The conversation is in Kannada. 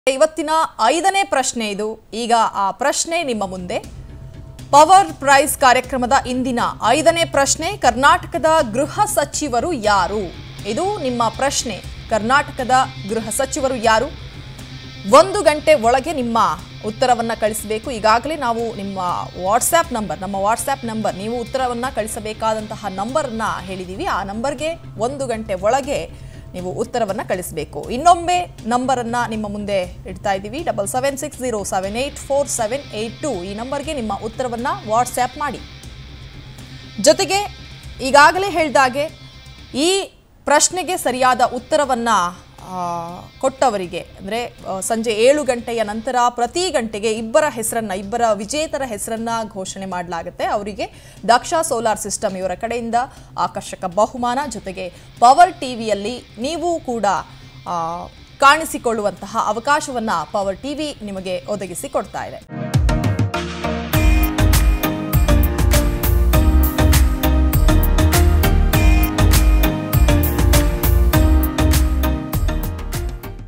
ಇವತ್ತಿನ ಐದನೇ ಪ್ರಶ್ನೆ ಇದು ಈಗ ಆ ಪ್ರಶ್ನೆ ನಿಮ್ಮ ಮುಂದೆ ಪವರ್ ಪ್ರೈಸ್ ಕಾರ್ಯಕ್ರಮದ ಇಂದಿನ ಐದನೇ ಪ್ರಶ್ನೆ ಕರ್ನಾಟಕದ ಗೃಹ ಸಚಿವರು ಯಾರು ಇದು ನಿಮ್ಮ ಪ್ರಶ್ನೆ ಕರ್ನಾಟಕದ ಗೃಹ ಸಚಿವರು ಯಾರು ಒಂದು ಗಂಟೆ ಒಳಗೆ ನಿಮ್ಮ ಉತ್ತರವನ್ನು ಕಳಿಸಬೇಕು ಈಗಾಗಲೇ ನಾವು ನಿಮ್ಮ ವಾಟ್ಸ್ಆ್ಯಪ್ ನಂಬರ್ ನಮ್ಮ ವಾಟ್ಸ್ಆ್ಯಪ್ ನಂಬರ್ ನೀವು ಉತ್ತರವನ್ನು ಕಳಿಸಬೇಕಾದಂತಹ ನಂಬರನ್ನು ಹೇಳಿದ್ದೀವಿ ಆ ನಂಬರ್ಗೆ ಒಂದು ಗಂಟೆ ಒಳಗೆ ನೀವು ಉತ್ತರವನ್ನು ಕಳಿಸಬೇಕು ಇನ್ನೊಮ್ಮೆ ನಂಬರನ್ನು ನಿಮ್ಮ ಮುಂದೆ ಇಡ್ತಾ ಇದ್ದೀವಿ double seven six zero seven eight four seven eight two ಈ ನಂಬರ್ಗೆ ನಿಮ್ಮ ಉತ್ತರವನ್ನು ವಾಟ್ಸ್ಆ್ಯಪ್ ಮಾಡಿ ಜೊತೆಗೆ ಈಗಾಗಲೇ ಹೇಳಿದಾಗೆ ಈ ಪ್ರಶ್ನೆಗೆ ಸರಿಯಾದ ಉತ್ತರವನ್ನು ಕೊಟ್ಟವರಿಗೆ ಅಂದರೆ ಸಂಜೆ ಏಳು ಗಂಟೆಯ ನಂತರ ಪ್ರತಿ ಗಂಟೆಗೆ ಇಬ್ಬರ ಹೆಸರನ್ನು ಇಬ್ಬರ ವಿಜೇತರ ಹೆಸರನ್ನು ಘೋಷಣೆ ಮಾಡಲಾಗುತ್ತೆ ಅವರಿಗೆ ದಕ್ಷ ಸೋಲಾರ್ ಸಿಸ್ಟಮ್ ಇವರ ಕಡೆಯಿಂದ ಆಕರ್ಷಕ ಬಹುಮಾನ ಜೊತೆಗೆ ಪವರ್ ಟಿವಿಯಲ್ಲಿ ನೀವು ಕೂಡ ಆ, ಕಾಣಿಸಿಕೊಳ್ಳುವಂತಹ ಅವಕಾಶವನ್ನು ಪವರ್ ಟಿವಿ ನಿಮಗೆ ಒದಗಿಸಿ ಕೊಡ್ತಾ ಇದೆ